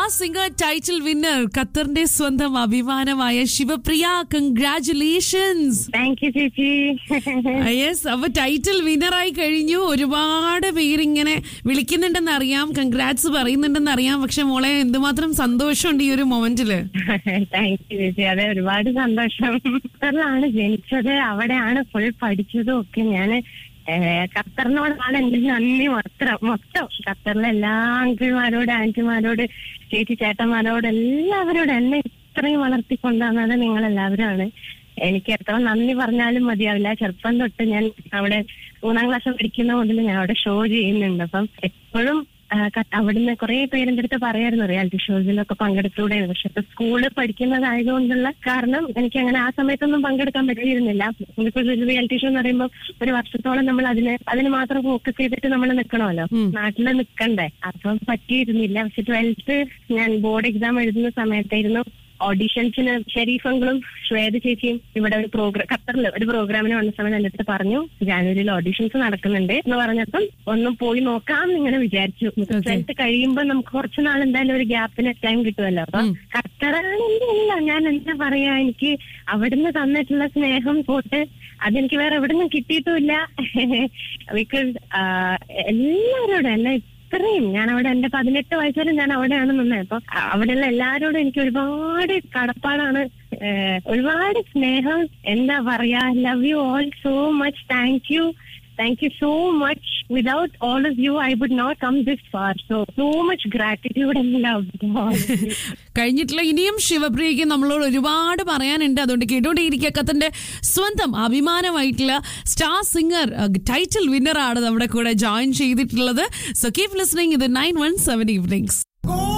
singer title winner ഖത്തറിന്റെ സ്വന്തം അഭിമാനമായ ശിവപ്രിയ കൺഗ്രാറ്റുലേഷൻസ് താങ്ക് യു ചേച്ചി യെസ് അപ്പൊ ടൈറ്റിൽ വിന്നറായി കഴിഞ്ഞു ഒരുപാട് പേരിങ്ങനെ വിളിക്കുന്നുണ്ടെന്ന് അറിയാം കൺഗ്രാറ്റ്സ് പറയുന്നുണ്ടെന്ന് അറിയാം പക്ഷെ മോളെ എന്തുമാത്രം സന്തോഷമുണ്ട് ഈ ഒരു മൊമെന്റില് താങ്ക് യു ചേച്ചി അതെ ഒരുപാട് സന്തോഷം ഖത്തറിലാണ് ജനിച്ചത് അവിടെയാണ് ഫുൾ പഠിച്ചതും ഒക്കെ ഞാന് ഏഹ്, ഖത്തറിനോടാണ് എന്റെ നന്ദി മൊത്തം മൊത്തം ഖത്തറിലെ എല്ലാ അങ്കിൾമാരോട് ആന്റിമാരോട് ചേച്ചി ചേട്ടന്മാരോട് എല്ലാവരോടും എന്നെ ഇത്രയും വളർത്തിക്കൊണ്ടുവന്നത് നിങ്ങൾ എല്ലാവരുമാണ് എനിക്ക് എത്ര നന്ദി പറഞ്ഞാലും മതിയാവില്ല ചെറുപ്പം തൊട്ട് ഞാൻ അവിടെ മൂന്നാം ക്ലാസ് പഠിക്കുന്ന മുതൽ ഞാൻ അവിടെ ഷോ ചെയ്യുന്നുണ്ട് അപ്പം എപ്പോഴും ആ, ക- അവിടുന്ന് കുറെ പേരെന്റെ അടുത്ത് പറയായിരുന്നു റിയാലിറ്റി ഷോസിലൊക്കെ പങ്കെടുത്തൂടെ പക്ഷെ ഇപ്പൊ സ്കൂളിൽ പഠിക്കുന്നതായതുകൊണ്ടുള്ള കാരണം എനിക്ക് അങ്ങനെ ആ സമയത്തൊന്നും പങ്കെടുക്കാൻ പറ്റിയിരുന്നില്ല ഇപ്പൊ ഒരു റിയാലിറ്റി ഷോ എന്ന് പറയുമ്പോൾ ഒരു വർഷത്തോളം നമ്മൾ അതിന് അതിന് മാത്രം ഫോക്കസ് ചെയ്തിട്ട് നമ്മൾ നിൽക്കണമല്ലോ നാട്ടിൽ നിൽക്കണ്ടേ അപ്പം പറ്റിയിരുന്നില്ല പക്ഷെ ട്വൽത്ത് ഞാൻ ബോർഡ് എക്സാം എഴുതുന്ന സമയത്തായിരുന്നു ഓഡീഷൻസിന് ഷെരീഫങ്ങളും ശ്വേത ചേച്ചിയും ഇവിടെ ഒരു പ്രോഗ്രാം ഖത്തറിൽ ഒരു പ്രോഗ്രാമിന് വന്ന സമയത്ത് എന്റെ അടുത്ത് പറഞ്ഞു ജാനുവരിയിൽ ഓഡീഷൻസ് നടക്കുന്നുണ്ട് എന്ന് പറഞ്ഞപ്പം ഒന്നും പോയി നോക്കാം എന്നിങ്ങനെ വിചാരിച്ചു ട്വൽത്ത് കഴിയുമ്പോൾ നമുക്ക് കുറച്ച് നാൾ എന്തായാലും ഒരു ഗ്യാപ്പിന് ടൈം കിട്ടുമല്ലോ അപ്പൊ ഖത്തറാണെന്നില്ല ഞാൻ എന്താ പറയാ എനിക്ക് അവിടുന്ന് തന്നിട്ടുള്ള സ്നേഹം പോട്ട് അതെനിക്ക് വേറെ എവിടെ നിന്നും കിട്ടിയിട്ടുമില്ല ബിക്കോസ് എല്ലാവരോടും എന്നെ ഇത്രയും ഞാൻ അവിടെ എന്റെ പതിനെട്ട് വയസ്സ് വരെ ഞാൻ അവിടെയാണ് നിന്നത് അപ്പൊ അവിടെയുള്ള എല്ലാവരോടും എനിക്ക് ഒരുപാട് കടപ്പാടാണ് ഏഹ് ഒരുപാട് സ്നേഹം എന്താ പറയാ love you all so much thank you thank you so much without all of you I would not come this far so so much gratitude and love കഴിഞ്ഞിട്ടുള്ള ഇനിയും ശിവപ്രിയയ്ക്ക് നമ്മളോട് ഒരുപാട് പറയാനുണ്ട് അതുകൊണ്ട് കേട്ടോണ്ടിരിക്കുക ഖത്തറിന്റെ സ്വന്തം അഭിമാനമായിട്ടുള്ള സ്റ്റാർ സിംഗർ ടൈറ്റിൽ വിന്നർ ആണ് നമ്മുടെ കൂടെ ജോയിൻ ചെയ്തിട്ടുള്ളത് സോ കീപ് ലിസ്ണിംഗ് ഇത് നയൻ വൺ സെവൻ ഈവനിങ്സ്